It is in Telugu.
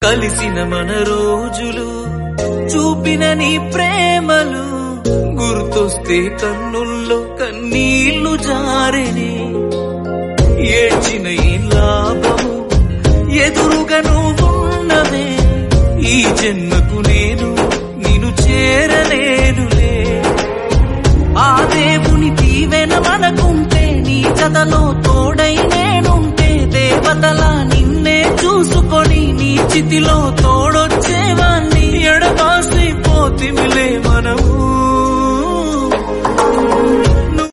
కలిసిన మన రోజులు చూపిన నీ ప్రేమలు గుర్తొస్తే కన్నుల్లో కన్నీళ్లు జారెనే ఏడ్చిన ఈ లాభము ఎదురుగా నువ్వున్నవే ఈ జన్మకు నేను నిన్ను చేరలేనులే ఆ దేవుని దీవెన మనకుంటే నీ జతలో తోడై నేనుంటే దేవతలా నిన్నే చూసుకొని నీ చితిలో